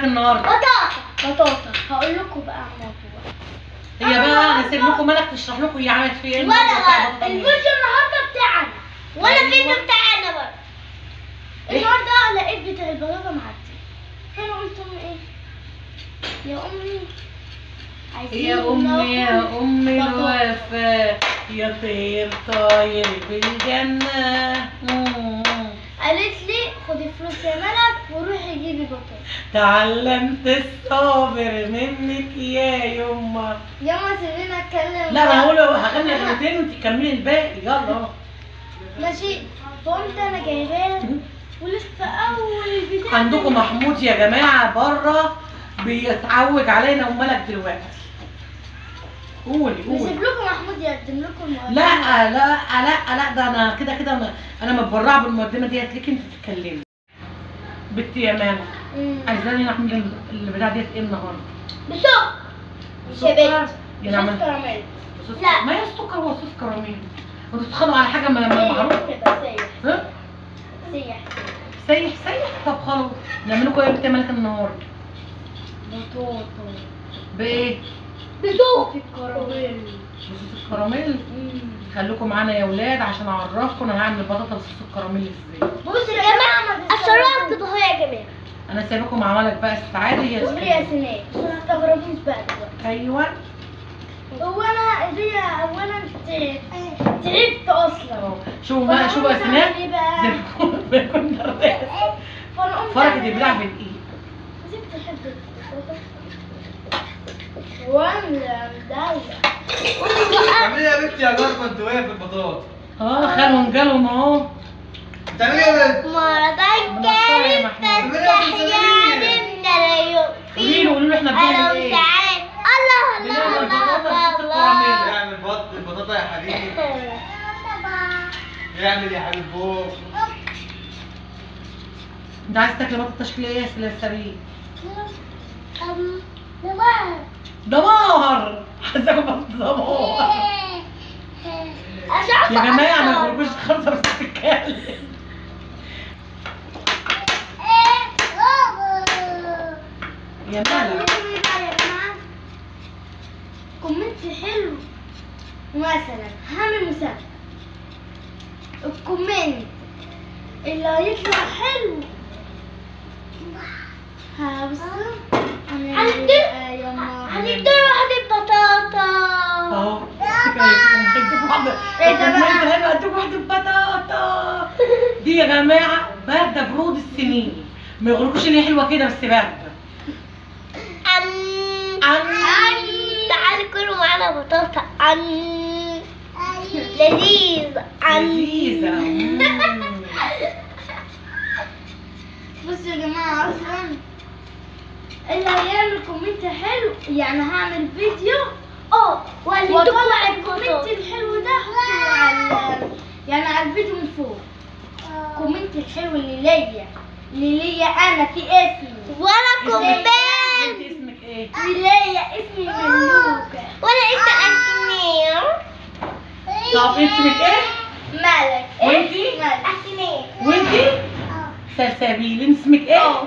النهارده بطاطا بطاطا هقول لكم بقى عن الموضوع هي بقى هسيب لكم ملك تشرح لكم هي عملت فيه ايه وانا الموضوع بتاع بقى بطل الفيديو مين. النهارده بتاعنا وانا أيوة. الفيديو بتاعنا برضه إيه؟ النهارده لقيت بتاع البطاطا معدي فانا قلت امي ايه يا امي عايزين يا امي يا ناكل امي بطاطا. الوفاء يا طير طاير بالجنه مم. قالت لي خدي فلوس يا ملك وروحي جيبي بطاطا تعلمت الصابر منك يا يما ياما سيبينا اتكلم لا انا هقول هغني اغنيتين وانت تكملي الباقي يلا ماشي فقمت انا جايباه ولسه اول بتاع عندكم محمود يا جماعه بره بيتعوج علينا وملك دلوقتي قولي نسيب قولي لكم محمود يقدم لكم المقدمة. لا لا لا لا ده انا كده كده م- انا متبرعه بالمقدمه ديت ليك انت تتكلمي بنتي يا ماما مم. عايزاني اعمل ال- البتاع ديت ايه النهارده بسوق مش يا سكر؟ بنت يعني عمل صوص كراميل صوص- لا. ما هي السكر هو صوص كراميل انتوا بتتخانقوا على حاجه ما ما معروف سيح كده سيح ها سيح سيح سيح طب خلاص نعمل لكم ايه يا بنتي يا ملك النهارده بطاطا بايه بسوق الكراميل بصوص الكراميل خليكم معانا يا ولاد عشان اعرفكم انا هعمل بطاطا بصوص الكراميل ازاي بصوا يا جماعة الشرايط كده اهو يا جماعة انا سايباكم مع ملك بقى السعاده هي قولي يا سناء عشان ما تستغربوش بقى دلوقتي ايوه هو انا ايديا اولا ت- تعبت اصلا اهو شوفوا بقى شوفوا يا فأنا سناء قمت أعمل إيه بقى؟ زي ما كنت- ما كنت درست. فانا قمت فرقة أعمل البتاع إيه؟ بالايد مسكت حتة بطاطا واملى مدلع قولي بقى بتعملي ايه يا بنتي يا جارة انت واقف في البطاطا اه خالهم جالهم اهو بتعملي ايه يا بنت؟ مرضان منصورة يا كانت محمود. فتح يا بنت قولي له قولوا له احنا بنعمل ايه ساعات الله بنعمل الله بطاطا بصوص الله الله الكراميل. اعمل بط البطاطا يا حبيبي اعمل يا حبيب فوق انت عايز تاكل بطاطا تشكيل ايه يا سريع أم، نبات. دمار عايزاكم بطاطا دمار مش عارفة يا جماعه ما أكتر. تقولوش خمسه بس تتكلم يا مالك كومنت حلو مثلا هعمل مسابقة الكومنت اللي هيطلع حلو هبص هنديله واحدة بطاطا اهو هديك واحده إيه ده بقى؟ الكومنت الحلو هديك واحده بطاطا دي يا جماعه بارده برود السنين ما يغرقوش ان هي حلوه كده بس بارده أم أم. تعالوا كلوا معانا بطاطا أم لذيذ أم لذيذه مم. بصوا يا جماعة أصلا اللي هيعمل كومنت حلو يعني هعمل فيديو اه واطلع الكومنت الحلو ده احطه على يعني على الفيديو من فوق الكومنت الحلو اللي ليا اللي ليا انا في اسمي وانا اسمك- انت اسمك ايه؟ اللي ليا اسمي ملوكة وانا اسمي اسمي طب اسمك ايه؟ ملك وانتي؟ ملك اسمي وانتي؟ سلسبيل انت اسمك ايه؟ اه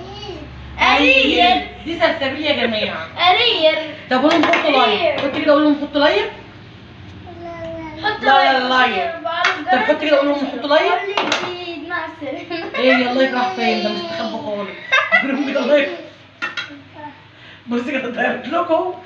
أريل دي سلسبيل يا جماعه أريل طب قول لهم حطوا لايك حط كده قول لهم حطوا لايك حط لا، لا، لايك لايك. وعلى طب حط كده قول لهم حطوا لايك قولي جديد مع السلامة ايه يا لايك راح فين ده مستخبي خالص قول لهم كده لايك بصي كده ضيعت لكم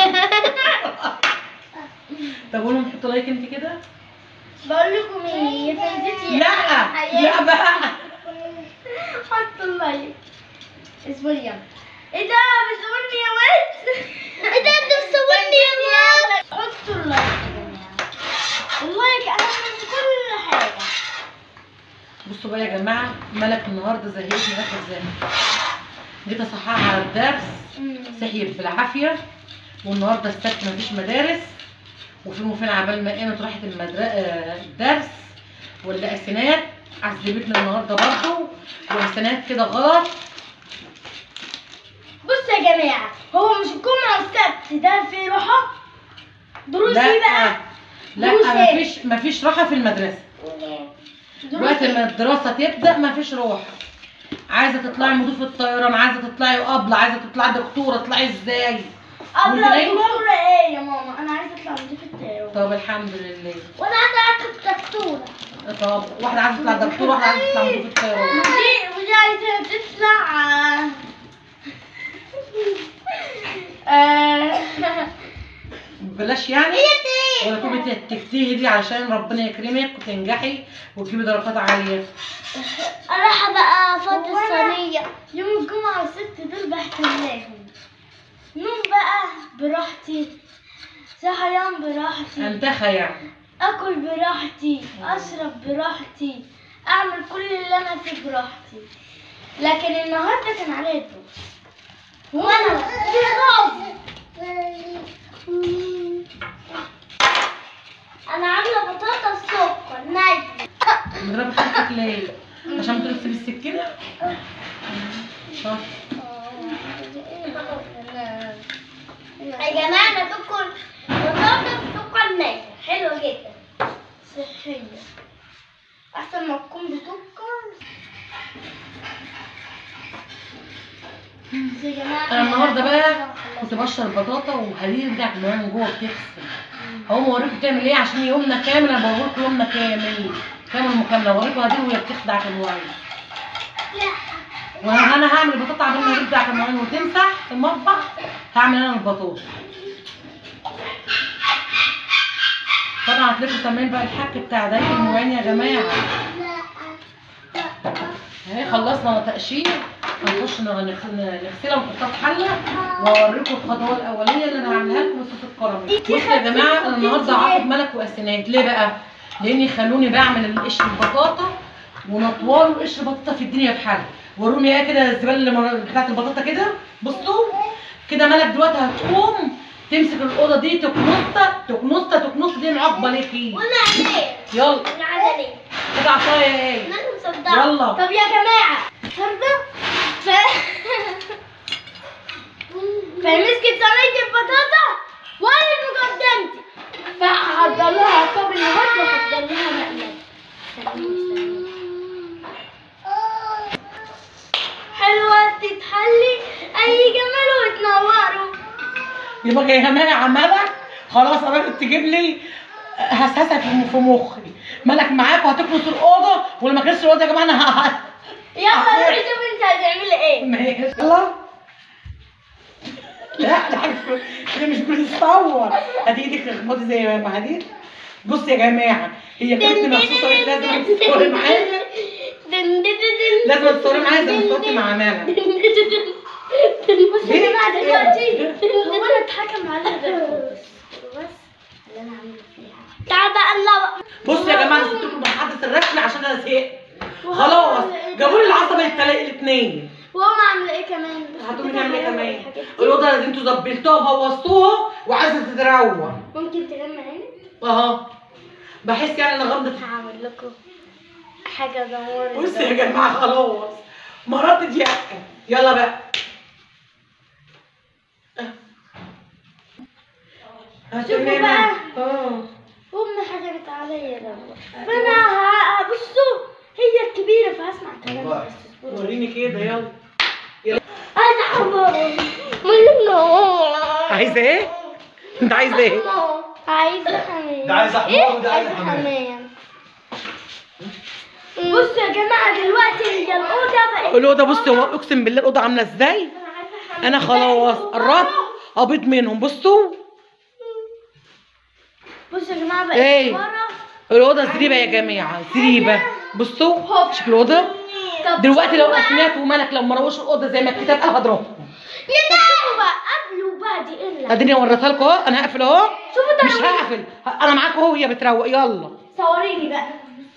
طب قول لهم حطوا لايك انت كده بقول لكم ايه يا فندتي لا لا بقى حط اللايك اسمه اليوم ايه ده بتصورني يا ولد ايه ده انت بتصورني يا ولد حطوا اللايك يا جماعه اللايك اهم من كل حاجه بصوا بقى يا جماعه ملك النهارده زهقتني اخر ازاي جيت اصححها على الدرس صحيت بالعافيه والنهارده السبت مفيش مدارس وفين وفين عبال ما قامت راحت المدر... آه، الدرس ولا اسنات عذبتنا النهارده برضه واسنات كده غلط بصوا يا جماعه هو مش الجمعه والسبت ده في راحه دروس ايه بقى لا دروس إيه؟ مفيش مفيش راحه في المدرسه وقت ما الدراسه تبدا مفيش راحه عايزه تطلعي مضيفه الطيران عايزه تطلعي ابله عايزه تطلعي دكتوره تطلعي ازاي ابله وانت نايمة؟ دكتوره ايه يا ماما انا عايزه اطلع مضيفه الطيران طب الحمد لله وانا عايزه اطلع دكتوره طب واحده عايزه تطلع دكتوره واحده عايزه تطلع مضيفه الطيران ودي ودي عايزه تطلع آه، بلاش يعني ولا تبقي تجتهدي عشان ربنا يكرمك وتنجحي وتجيبي درجات عاليه انا رايحه بقى فاضي الصينيه يوم الجمعه والست دول بحتملاهم نوم بقى براحتي صحيان براحتي انتخى يعني اكل براحتي اشرب براحتي اعمل كل اللي انا فيه براحتي لكن النهارده كان عليا الدور وانا في غاز انا عامله بطاطا سكر نايم مضربه خدتك ليه عشان بتقولي تسيبي السكينه طب يا جماعه انا باكل بطاطا بسكر نايم حلوه جدا صحيه احسن ما تكون بسكر يا جماعه انا النهارده بقى كنت بشرب بطاطا وهدير بتاعت الميه من جوه بتغسل هقوم اوريكم تعمل ايه عشان يومنا كامل انا بوريكم يومنا كامل كامل مكامله اوريكم هدير وهي بتخدع المواعين وانا انا هعمل البطاطا عبال ما هدير بتاعت المواعين وتمسح في المطبخ هعمل انا البطاطا طبعا هتلاقوا سامعين بقى الحك بتاع دايق المواعين يا جماعه اهي خلصنا تقشير هنخش نغ- نغسلها ونحطها في حله واوريكم الخطوات الاوليه اللي انا هعملها لكم بصوص الكراميل بصوا يا جماعه انا النهارده هاخد ملك واسناد ليه بقى؟ لاني خلوني بعمل قشر البطاطا ونطوال وقشر بطاطا في الدنيا بحالها وروني ايه كده الزباله اللي مر- بتاعت البطاطا كده بصوا كده ملك دلوقتي هتقوم تمسك الاوضه دي تكنسها تكنسها تكنسها دي معاقبه ليكي وانا ليه؟ يلا انا عايزه ليه؟ كده عصايه ايه انا مصدقه يلا. طب يا جماعه النهارده ف فمسكت صينيه البطاطا وانا مقدمتي فهحضر لها طب النهارده وهحضر لها مقلب حلوه تتحلي اي جمال وتنوروا يبقى يا جماعه ملك خلاص قررت تجيب لي هسهسه في في مخي ملك معاك وهتكنس الاوضه ولما كنسش الاوضه يا جماعه انا ه- يلا روحي شوفي انت هتعملي ايه ماشي يلا لا لا انا مش بنتصور هاتي ايدك اخبطي زي ما هدير بص يا جماعه هي كنت مخصوصه قلت لازم تصوري معايا دن دن دن لازم تصوري معايا زي ما صورتي مع ملك بصي يا جماعه دلوقتي هو انا اتحكم عليها بالفلوس بس اللي انا عامله فيها تعال بقى نلعب بص يا جماعه انا سبت لكم محدث الرسمي عشان انا زهقت خلاص جابوا لي العصبه الاثنين وهم عامله ايه كمان هتقومي تعملي ايه كمان الاوضه اللي انتوا ظبلتوها وبوظتوها وعايزه تتروق ممكن تلم عينك اهو بحس يعني ان غمضه هعمل لكم حاجه دمار بص يا جماعه خلاص مرات دي يلا بقى هتعملي ايه بقى. اه امي حكمت عليا دوت فانا ه- بصوا هي الكبيره فهسمع كلامها بس اصبروا. وريني كده يلا عايزه حمام ملمو عايزه ايه انت عايزه ايه عايزه حمام ده عايزة حمام إيه؟ وده عايزة حمام. بصوا يا جماعه دلوقتي هي الاوضه بقت الاوضه بص هو اقسم بالله الاوضه عامله ازاي انا عايزه حمام انا خلاص قربت قبض منهم بصوا بصوا يا جماعه بقت إيه؟ ورا الاوضه زريبه يا جماعه زريبه بصوا شوف الاوضه طب دلوقتي لو شوفوا بقى. اسمات وملك لو ما روش الاوضه زي ما الكتاب قال هضربهم يا شوفوا بقى قبل وبعد ايه اللي اديني وريتها لكم اهو انا هقفل اهو شوفوا مش ترويج. هقفل انا معاكم اهو وهي بتروق يلا صوريني بقى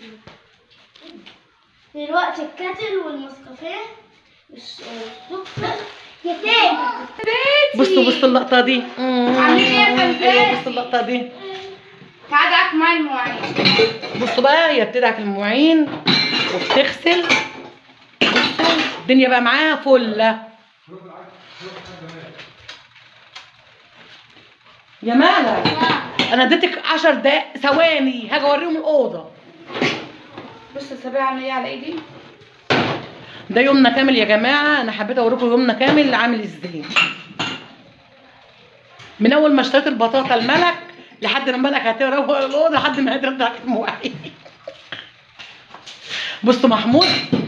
دلوقتي الكاتل والمسكافيه السكر يا تاني بصوا بصوا اللقطه دي عاملين ايه يا فنان؟ ايه بصوا اللقطه دي تعالى مع المواعين بصوا بقى هي بتدعك المواعين وبتغسل بصوا الدنيا بقى معاها فله يا مالك انا اديتك 10 دقايق ثواني هاجي اوريهم الاوضه بص السبيعة عامله ايه على ايدي ده يومنا كامل يا جماعه انا حبيت اوريكم يومنا كامل عامل ازاي من اول ما اشتريت البطاطا الملك لحد ما الملك هتروق الاوضه لحد ما هتروق تحت المواعين بصوا محمود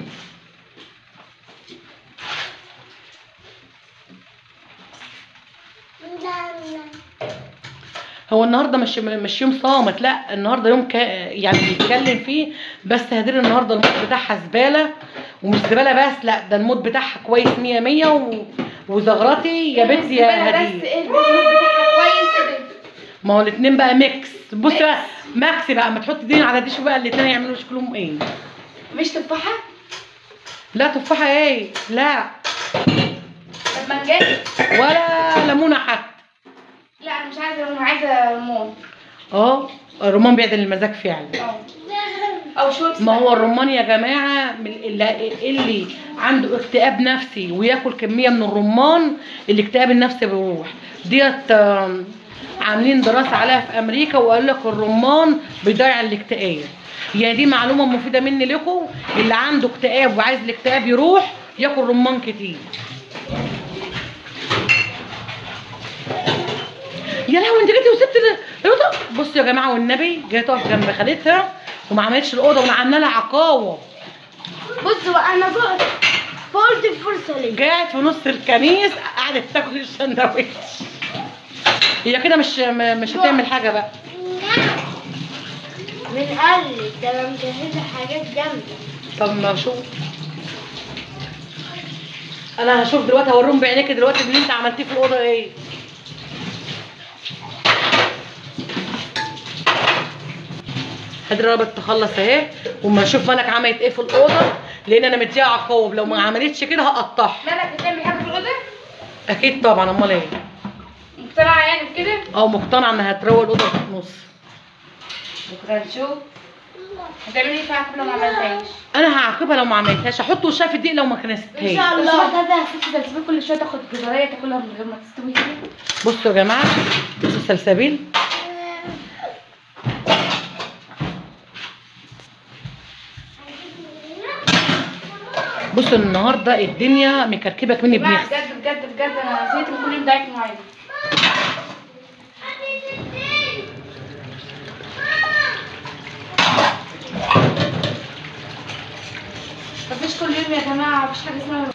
هو النهارده مش مش يوم صامت لا النهارده يوم كا يعني بيتكلم فيه بس هدير النهارده المود بتاعها زباله ومش زباله بس لا ده المود بتاعها كويس 100 100 و... وزغرتي يا بنتي يا بس هدير ايه المود بتاعها كويس إيه؟ ما هو الاثنين بقى ميكس بصي بقى ماكس بقى ما تحط دي على دي شو بقى الاثنين يعملوا شكلهم ايه مش تفاحة؟ لا تفاحه ايه لا طب مانجا؟ ولا ليمونه حتى لا انا مش عايزة انا عايزة رمان اه الرمان بيعدل المزاج فعلا اه او شوربس ما هو الرمان يا جماعه من اللي, اللي عنده اكتئاب نفسي وياكل كميه من الرمان الاكتئاب النفسي بيروح ديت آم، عاملين دراسه عليها في امريكا وقال لك الرمان بيضيع الاكتئاب يعني دي معلومه مفيده مني لكم اللي عنده اكتئاب وعايز الاكتئاب يروح ياكل رمان كتير يا لهوي انت جيتي وسبت ال- الاوضه بصوا يا جماعه والنبي جايه تقف جنب خالتها وما عملتش الاوضه وانا عامله لها عقاوه بصوا انا جوه فقلت الفرصة ليه قاعد في نص الكنيس قعدت تاكل السندوتش هي كده مش م- مش هتعمل حاجه بقى من قال لي ده انا مجهزة حاجات جامدة طب ما اشوف انا هشوف دلوقتي هوريهم بعينيك دلوقتي اللي انت عملتيه في الاوضه ايه هدي قربت تخلص اهي وما اشوف مالك عملت ايه في الاوضه لان انا مديها عقاب لو ما عملتش كده هقطعها مالك بتعمل حاجة في الأوضة؟ اكيد طبعا امال ايه مقتنعة يعني بكده؟ اه مقتنعه انها هتروق الاوضه في النص بكرة نشوف هتعملي ايه فيها لو ما عملتهاش؟ انا هعاقبها لو ما عملتهاش احط وشها في الدقيق لو ما كنستهاش الله بس ما ده ست سلسبيل كل شوية تاخد جزرية تاكلها من غير ما تستوي كده بصوا يا جماعه بصوا السلسبيل بصوا النهارده الدنيا مكركبك مني جماعة بنفس بجد بجد بجد انا نسيت كل يوم دايت معايا مفيش كل يوم يا جماعة مفيش حاجة اسمها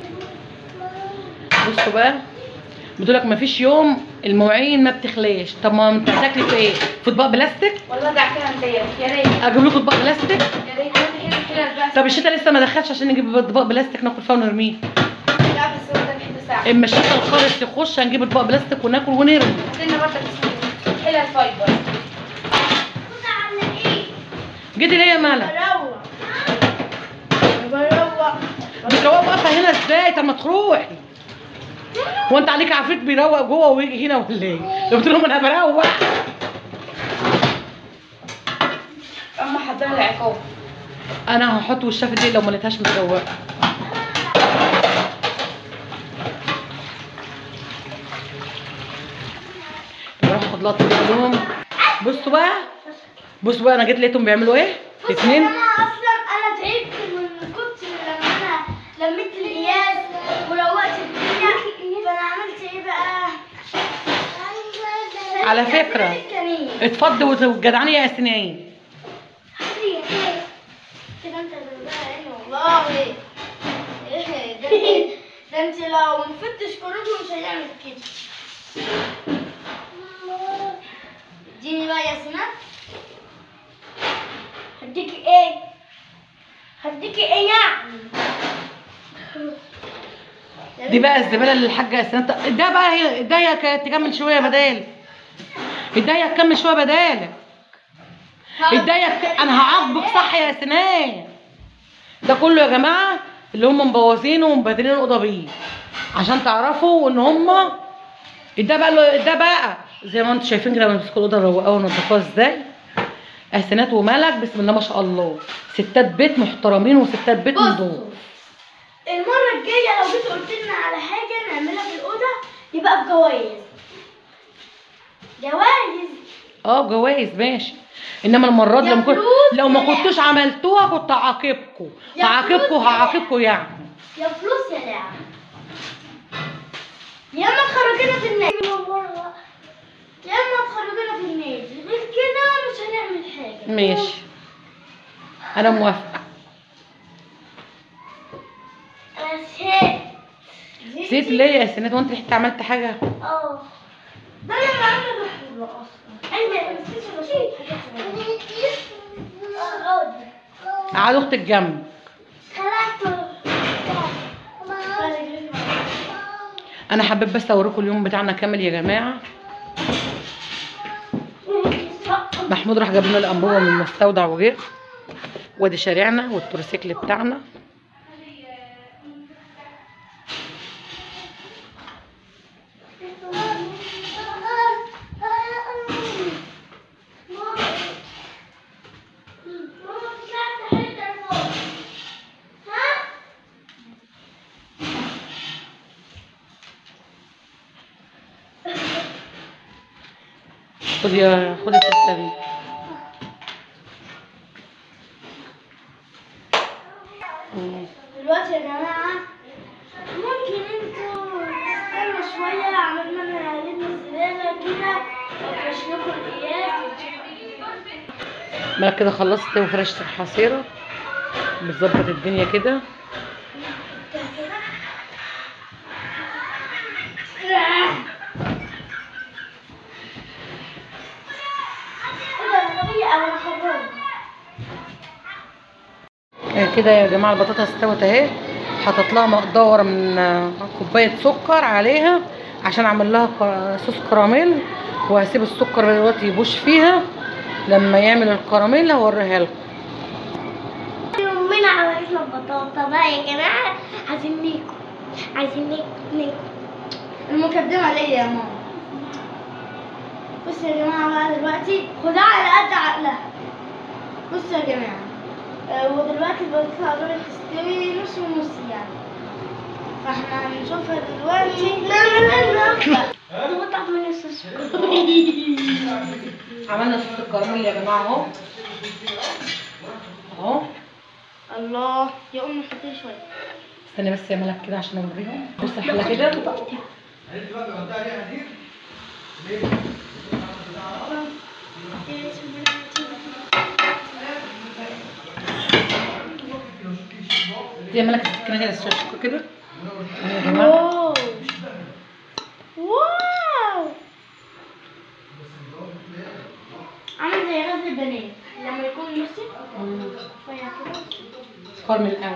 بصوا بقى بتقول لك مفيش يوم المواعين ما بتخلاش طب ما انت هتاكلي في ايه في اطباق بلاستيك والله ده كده انت يا ريت اجيب لكم اطباق بلاستيك يا ريت حلو حلو بس طب الشتا لسه ما دخلش عشان نجيب اطباق بلاستيك ناكل فيها ونرميه لا بس هو ده بحب ساعة اما الشتا الخالص يخش هنجيب اطباق بلاستيك وناكل ونرمي عندنا برضه حلو الفايبر جيتي ليه يا مالك بروق بروق بتروق واقفه هنا ازاي طب ما تروحي هو انت عليك عفريت بيروق جوه ويجي هنا ولا ايه؟ قلت لهم انا بروق اما حضر العقاب انا هحط وشها في الدقيق لو ما لقيتهاش متروقه بروح اخد لقطه لهم بصوا بقى بصوا بقى انا جيت لقيتهم بيعملوا ايه؟ اتنين انا اصلا انا تعبت من كتر لما انا لميت القياس وروقت الدنيا فانا عملت ايه بقى؟ على فكرة. الكنية. اتفضوا وجدعاني يا سنين كده انت بقى يعني والله ايه ده انت- ده انت لو مفتش كروته مش هيعمل كده اديني بقى يا سنات هديكي ايه هديكي ايه يعني دي بقى الزباله اللي الحاجه اسنان ده بقى هي الدايه كانت تكمل شويه بدال الدايه تكمل شويه بدالك الدايه ك- انا هعاقبك صح يا سنان ده كله يا جماعه اللي هم مبوظينه ومبهدلين الاوضه بيه عشان تعرفوا ان هم ده بقى ده بقى زي ما انتم شايفين كده بنمسكوا الاوضه نروقوها وننضفوها ازاي احسانات وملك بسم الله ما شاء الله ستات بيت محترمين وستات بيت بصوا. نضوف المرة الجاية لو جيت قلت لنا على حاجة نعملها في الأوضة يبقى بجوايز جوايز اه جوايز ماشي انما المره دي يا لو ما كنت فلوس لو ما يا- كنتوش عملتوها كنت هعاقبكم يا هعاقبكم فلوس يا- هعاقبكم يعني يا فلوس يا لعب يا اما تخرجنا في النادي يا اما تخرجنا في النادي غير كده مش هنعمل حاجه ماشي انا موافقه انا زهقت زيت ليه يا سنات وانت رحت عملت حاجه اه ده انا اللي عامله بحبه اصلا انا ما نسيتش بشوف حاجات صغيرة. قعد اختك جنب خلعته انا حبيت بس اوريكم اليوم بتاعنا كامل يا جماعه محمود راح جاب لنا الانبوبه من المستودع وجه وادي شارعنا والتروسيكل بتاعنا خد يا خد التسابيح مم. دلوقتي يا جماعة ممكن انتوا تستنوا شوية عمال ما انا هلم الزبالة كده وافرش لكم القياس ما كده خلصت وفرشت الحصيره بتظبط الدنيا كده آه، كده يا جماعه البطاطا استوت اهي حطيت لها مقدار من آه، كوبايه سكر عليها عشان اعمل لها ك- صوص كراميل وهسيب السكر دلوقتي يبوش فيها لما يعمل الكراميل هوريها لكم يومنا عملنا بطاطا بقى يا جماعة عايزين ناكل عايزين ناكل المقدمة ليا يا ماما بصوا يا جماعة بقى دلوقتي خدها على قد عقلها بصوا يا جماعة آه، ودلوقتي البطاطا قربت تستوي نص ونص يعني فاحنا هنشوفها دلوقتي لا لا لا تقطع من الصوص عملنا صوص الكراميل يا جماعه اهو اهو الله يا أمي حطيه شوية استني بس يا ملك كده عشان اوريهم بص احلى كده انت بقى جبتها عليها حديد ليه؟ دي يا ملك السكينه كده شويه كده أهي يا جماعه واو واو عامل زي غزل البنات لما يكون نصي شوية كده كرمل قوي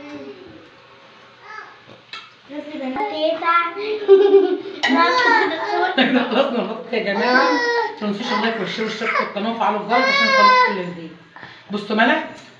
غزل البنات ما احنا خلصنا الخط يا جماعه ما تنسوش اللايك والشير والاشتراك في القناه وفعلوا الجرس عشان يوصلكم كل جديد بصوا ملك